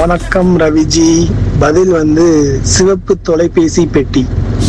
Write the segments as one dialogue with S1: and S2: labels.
S1: வணக்கம் ரவிஜி பதில் வந்து சிவப்பு தொலைபேசி பெட்டி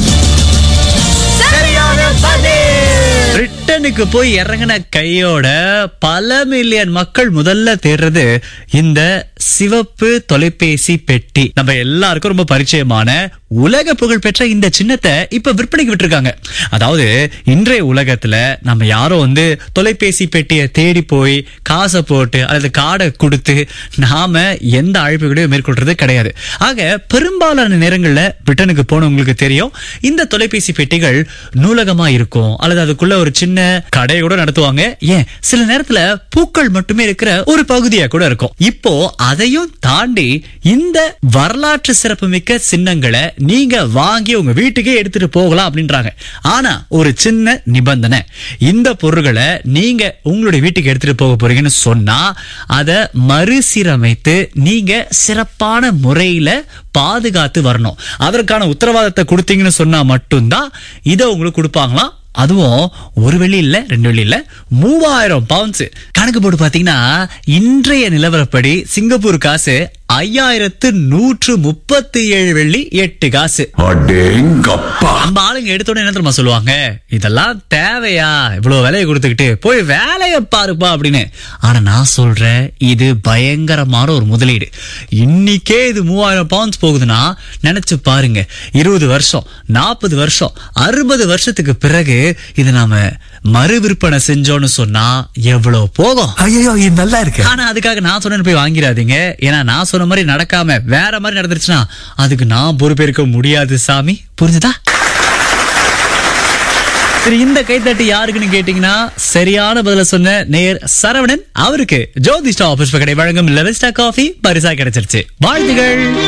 S2: பிரிட்டனுக்கு போய் இறங்கின கையோட பல மில்லியன் மக்கள் முதல்ல தேடுறது இந்த சிவப்பு தொலைபேசி பெட்டி நம்ம எல்லாருக்கும் ரொம்ப பரிச்சயமான உலக புகழ் பெற்ற இந்த சின்னத்தை இப்ப விற்பனைக்கு விட்டுருக்காங்க அதாவது இன்றைய உலகத்துல நம்ம யாரும் வந்து தொலைபேசி பெட்டியை தேடி போய் காசை போட்டு அல்லது கார்டை கொடுத்து நாம எந்த அழைப்புகளையும் மேற்கொள்றது கிடையாது ஆக பெரும்பாலான நேரங்கள்ல பிரிட்டனுக்கு போனவங்களுக்கு தெரியும் இந்த தொலைபேசி பெட்டிகள் நூலகமா இருக்கும் அல்லது அதுக்குள்ள ஒரு சின்ன கடையை கூட நடத்துவாங்க ஏன் சில நேரத்துல பூக்கள் மட்டுமே இருக்கிற ஒரு பகுதியா கூட இருக்கும் இப்போ அதையும் தாண்டி இந்த வரலாற்று சிறப்புமிக்க சின்னங்களை நீங்க வாங்கி உங்க வீட்டுக்கே எடுத்துட்டு போகலாம் அப்படின்றாங்க ஆனா ஒரு சின்ன நிபந்தனை இந்த பொருட்களை நீங்க உங்களுடைய வீட்டுக்கு எடுத்துட்டு போக போறீங்கன்னு சொன்னா அதை மறுசீரமைத்து நீங்க சிறப்பான முறையில பாதுகாத்து வரணும் அதற்கான உத்தரவாதத்தை கொடுத்தீங்கன்னு சொன்னா மட்டும்தான் இதை உங்களுக்கு கொடுப்பாங்களாம் அதுவும் ஒரு வெள்ளி இல்ல ரெண்டு வெள்ளி இல்ல மூவாயிரம் பவுன்ஸ் கணக்கு போட்டு பாத்தீங்கன்னா இன்றைய நிலவரப்படி சிங்கப்பூர் காசு ஐயாயிரத்து நூற்று முப்பத்தி ஏழு வெள்ளி எட்டு காசு
S3: அடேங்கப்பா
S2: நம்ம ஆளுங்க எடுத்தோட என்ன தெரியுமா சொல்லுவாங்க இதெல்லாம் தேவையா இவ்வளவு விலையை கொடுத்துக்கிட்டு போய் வேலையை பாருப்பா அப்படின்னு ஆனா நான் சொல்றேன் இது பயங்கரமான ஒரு முதலீடு இன்னைக்கே இது மூவாயிரம் பவுண்ட்ஸ் போகுதுன்னா நினைச்சு பாருங்க இருபது வருஷம் நாற்பது வருஷம் அறுபது வருஷத்துக்கு பிறகு இது நாம மறு விற்பனை செஞ்சோம்னு சொன்னா எவ்வளவு போகும்
S3: ஐயோ இது நல்லா இருக்கு
S2: ஆனா அதுக்காக நான் சொன்னேன்னு போய் வாங்கிடாதீங்க ஏன்னா நான் சொன்ன மாதிரி நடக்காம வேற மாதிரி நடந்துருச்சுன்னா அதுக்கு நான் பொறுப்பேற்க முடியாது சாமி புரிஞ்சுதா சரி இந்த கைத்தட்டு யாருக்குன்னு கேட்டீங்கன்னா சரியான பதில சொன்ன நேர் சரவணன் அவருக்கு ஜோதிஷ்டா புஷ்ப கடை வழங்கும் லெவல் ஸ்டா காஃபி பரிசா கிடைச்சிருச்சு வாழ்த்துகள்